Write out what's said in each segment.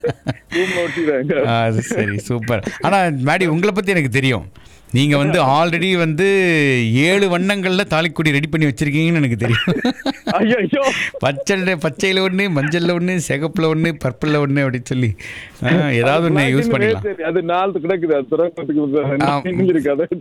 ரூம்ல ஒட்டிடுறாங்க ஆ, அது சரி சூப்பர் ஆனால் மேடி உங்களை பற்றி எனக்கு தெரியும் நீங்கள் வந்து ஆல்ரெடி வந்து ஏழு வண்ணங்களில் தாலிக்குடி ரெடி பண்ணி வச்சுருக்கீங்கன்னு எனக்கு தெரியும் ஐயோ ஐயோ பச்சை பச்சையில் ஒன்று மஞ்சளில் ஒன்று சிகப்பில் ஒன்று பர்பிளில் ஒன்று அப்படின்னு சொல்லி ஆ, ஏதாவது ஒன்று யூஸ் பண்ணிக்கலாம் சரி, அது நாலு கிடக்குது அது திறக்கிறதுக்கு ஆம். இருக்கு அதை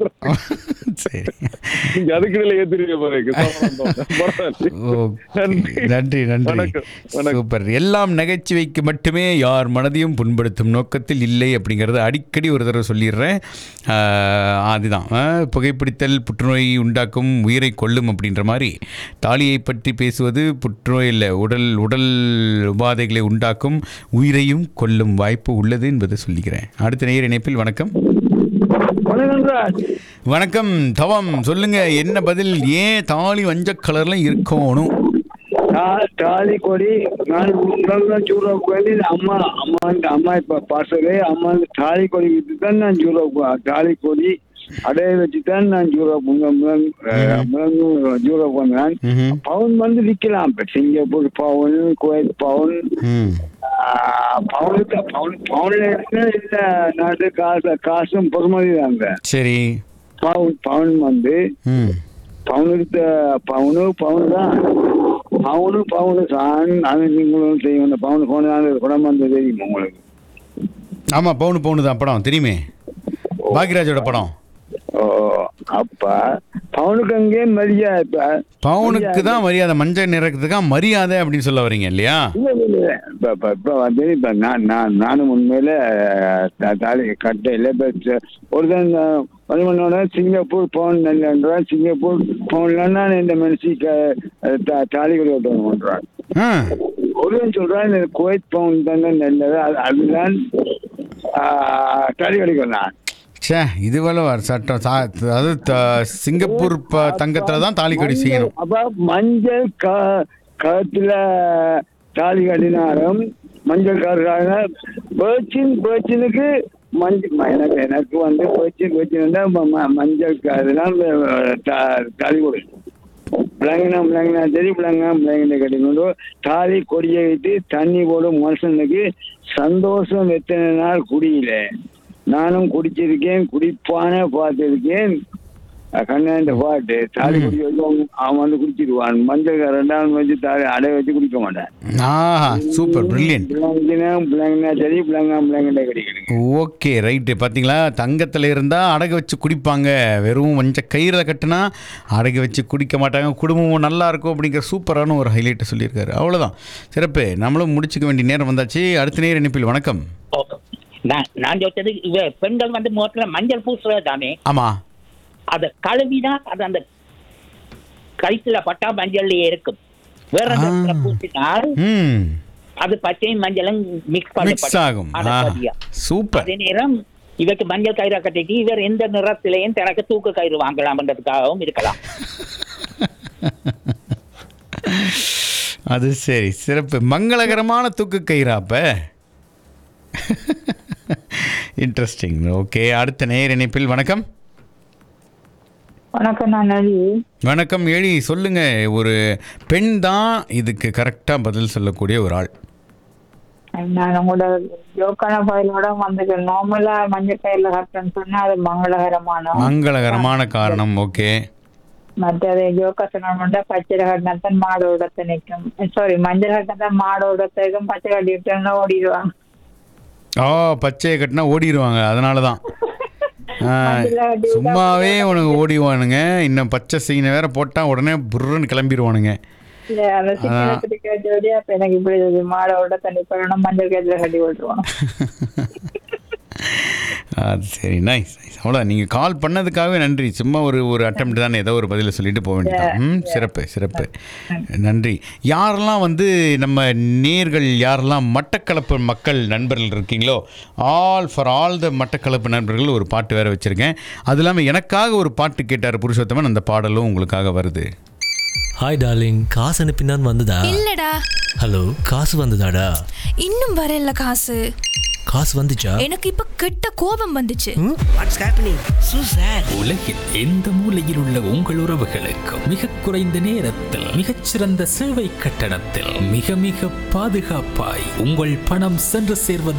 சரி நீங்க அதுக்கிடையில ஏத்துறீங்க பாருங்க பரவாயில்ல. ஓகே. நன்றி. நன்றி நன்றி வணக்கம், வணக்கம். சூப்பர் எல்லாம் நகைச்சுவைக்கு மட்டுமே யார் மனதையும் புண்படுத்தும் நோக்கத்தில் இல்லை அப்படிங்கிறத அடிக்கடி ஒரு தடவை சொல்லிடுறேன் ஆஹ், அதுதான் ஆஹ், புகைப்பிடித்தல் புற்றுநோய் உண்டாக்கும் உயிரை கொல்லும் அப்படின்ற மாதிரி தாலியை பற்றி பேசுவது புற்றுநோய் இல்லை உடல் உடல் உபாதைகளை உண்டாக்கும் உயிரையும் கொல்லும் வாய்ப்பு உள்ளது என்பதை சொல்லிக்கிறேன் அடுத்த நேர் இணைப்பில் வணக்கம் வணக்கம் சார் வணக்கம் தவம் சொல்லுங்க என்ன பதில் ஏன் தாலி மஞ்ச கலர்ல இருக்கணும் தா- தாலி கொடி நான் முதல்ல ஜூரோக்கு வேண்டி அம்மா அம்மா அம்மா இப்ப பாசவே அம்மா தாலி கொடி விட்டு தான் நான் ஜூரோக்கு தாலி கொடி அடைய வச்சு தான் நான் ஜூரோப் முழங்கு ஜூரோப் பண்ணேன் ம்ஹும். பவுன் வந்து விற்கலாம் இப்ப சிங்கப்பூர் பவுன் குவைத் பவுன் ம் பவுனுக்கு பவுன் பவுன்ல இருக்கு இல்ல நாட்டு காசு காசும் பொறுமதி தாங்க சரி பவுன் பவுன் வந்து ம் பவுனுக்கு பவுனு பவுன் தான் பவுனு பவுனு தான் அது நீங்களும் செய்யும் இந்த பவுனு பவுனு குடம் வந்து தெரியும் உங்களுக்கு ஆமாம் பவுனு பவுனு தான் படம் தெரியுமே பாக்யராஜோட படம் ஓ அப்ப பவுனுக்கு அங்கே மரியா இப்ப பவுனுக்கு தான் மரியாதை மஞ்சள் நிறத்துக்கு தான் மரியாதை அப்படின்னு சொல்ல வரீங்க இல்லையா இல்ல இல்ல இல்ல இப்ப இப்ப இப்ப வந்து இப்ப நான் நான் நானும் உண்மையில த- தாலி கட்டையில இப்ப ச- ஒருத்தன் வந்து பண்ணோட சிங்கப்பூர் பவுன் நல்லன்றான் சிங்கப்பூர் பவுன்லாம் நான் இந்த மனுஷி தாலி கொடி ஒருத்தவன் பண்றான் ஆ ஒருவன் சொல்றான் இந்த குவைத் பவுன் தானே நல்லது அது- அதுதான் தாலி கொடிக்கலாம் ச்சே இது வேலை வர சட்டம் சா அதாவது த- சிங்கப்பூர் ப தங்கத்தில் தான் தாலி கடி செய்யணும் அப்ப மஞ்சள் க கழுத்துல தாலி கட்டினாலும் மஞ்சள் காரராக பேச்சின் பேச்சினுக்கு மஞ்சள் எனக்கு எனக்கு வந்து பேச்சின் பேச்சின் மஞ்சள் அதெல்லாம் தாலி கொடு பிள்ளைங்கனா பிள்ளைங்கனா சரி பிள்ளைங்க பிள்ளைங்க கட்டிக்கொண்டு தாலி கொடியை வைத்து தண்ணி போடும் மனுஷனுக்கு சந்தோஷம் எத்தனை நாள் குடியில நானும் குடிச்சிருக்கேன் குடிப்பான பார்த்திருக்கேன் கண்ணாண்ட பாட்டு தாலி குடி வைக்கும் அவன் வந்து குடிச்சிருவான் மஞ்சள் ரெண்டாவது வச்சு தாலி அடை வச்சு குடிக்க மாட்டான் ஆஹா சூப்பர் பிரில்லியன்ட் பிள்ளைங்கன்னா பிள்ளைங்கன்னா சரி பிள்ளைங்க பிள்ளைங்கிட்ட கிடைக்கிறது ஓகே ரைட்டு பார்த்தீங்களா தங்கத்தில் இருந்தால் அடகு வச்சு குடிப்பாங்க வெறும் மஞ்ச கயிறில் கட்டினா அடகு வச்சு குடிக்க மாட்டாங்க குடும்பமும் நல்லா இருக்கும் அப்படிங்கிற சூப்பரான ஒரு ஹைலைட்டை சொல்லியிருக்காரு அவ்வளோதான் சிறப்பு நம்மளும் முடிச்சுக்க வேண்டிய நேரம் வந்தாச்சு அடுத்த நேர இணைப்பில் வணக்கம் ஓ, நான் நான் சொல்றது இவ பெண்கள் வந்து முகத்துல மஞ்சள் பூசுறது தானே ஆமாம் அதை கழுவினா அது அந்த கழுத்துல பட்டா மஞ்சள்லயே இருக்கும் வேற ஆ. நிறத்துல பூசினால் ம் அது பச்சையும் மஞ்சளும் மிக்ஸ் மிக்ஸ் ஆகும் ஆ சூப்பர் அதே நேரம் இவருக்கு மஞ்சள் கயிறு கட்டிட்டு இவர் எந்த நிறத்திலையும் தனக்கு தூக்கு கயிறு வாங்கலாம்ன்றதுக்காகவும் இருக்கலாம் அது சரி சிறப்பு மங்களகரமான தூக்கு கயிறாப்ப இன்ட்ரெஸ்டிங் ஓகே அடுத்த நேர் இணைப்பில் வணக்கம் வணக்கம் நான் நடி வணக்கம் எழி சொல்லுங்க ஒரு பெண் தான் இதுக்கு கரெக்டாக பதில் சொல்லக்கூடிய ஒரு ஆள் நான் உங்களோட ஜோக்கான பதிலோட வந்து நார்மலா மஞ்சள் கயிறுல கட்டுறேன்னு சொன்னா அது மங்களகரமான மங்களகரமான காரணம் ஓகே மற்றது ஜோக்கா சொன்னா பச்சை கட்டினத்தான் மாடோட நிற்கும் சாரி மஞ்சள் கட்டினத்தான் மாடோட இருக்கும் பச்சை கட்டிட்டோம்னா ஓடிடுவாங்க ஓ பச்சையை கட்டினா ஓடிடுவாங்க அதனால தான் ஆ, மஞ்சளை கட்டி விட்டா சும்மாவே உனக்கு ஓடிவானுங்க இன்னும் பச்சை சீனை வேற போட்டால் உடனே புர்ருன்னு கிளம்பிடுவானுங்க இல்ல, அந்த சிக்கனத்துக்கு கேட்டோடய அப்ப எனக்கு இப்படி இது மாடோட தண்ணி போடணும் மஞ்சள் கயிறுல கட்டி விட்டுருவாங்க அது சரி நைஸ் நைஸ் அவ்வளோ நீங்கள் கால் பண்ணதுக்காகவே நன்றி சும்மா ஒரு ஒரு அட்டம் தானே ஏதோ ஒரு பதிலை சொல்லிட்டு போக வேண்டியதான் ம் சிறப்பு சிறப்பு நன்றி யாரெல்லாம் வந்து நம்ம நேர்கள் யாரெல்லாம் மட்டக்களப்பு மக்கள் நண்பர்கள் இருக்கீங்களோ all for all the Batticaloa நண்பர்கள் ஒரு பாட்டு வேற வச்சுருக்கேன் அது இல்லாமல் எனக்காக ஒரு பாட்டு கேட்டார் புருஷோத்தமன் அந்த பாடலும் உங்களுக்காக வருது ஹாய் டார்லிங் காசு அனுப்பினான் வந்ததா இல்லடா ஹலோ காசு வந்ததாடா இன்னும் வரல காசு காசு வந்துச்சா எனக்கு இப்ப கெட்ட கோபம் வந்துச்சு உலகில் எந்த மூலையில் உள்ள உங்கள் உறவுகளுக்கு மிக குறைந்த நேரத்தில் மிகச்சிறந்த சேவை கட்டணத்தில் மிக மிக பாதுகாப்பாய் உங்கள் பணம் சென்று சேர்வது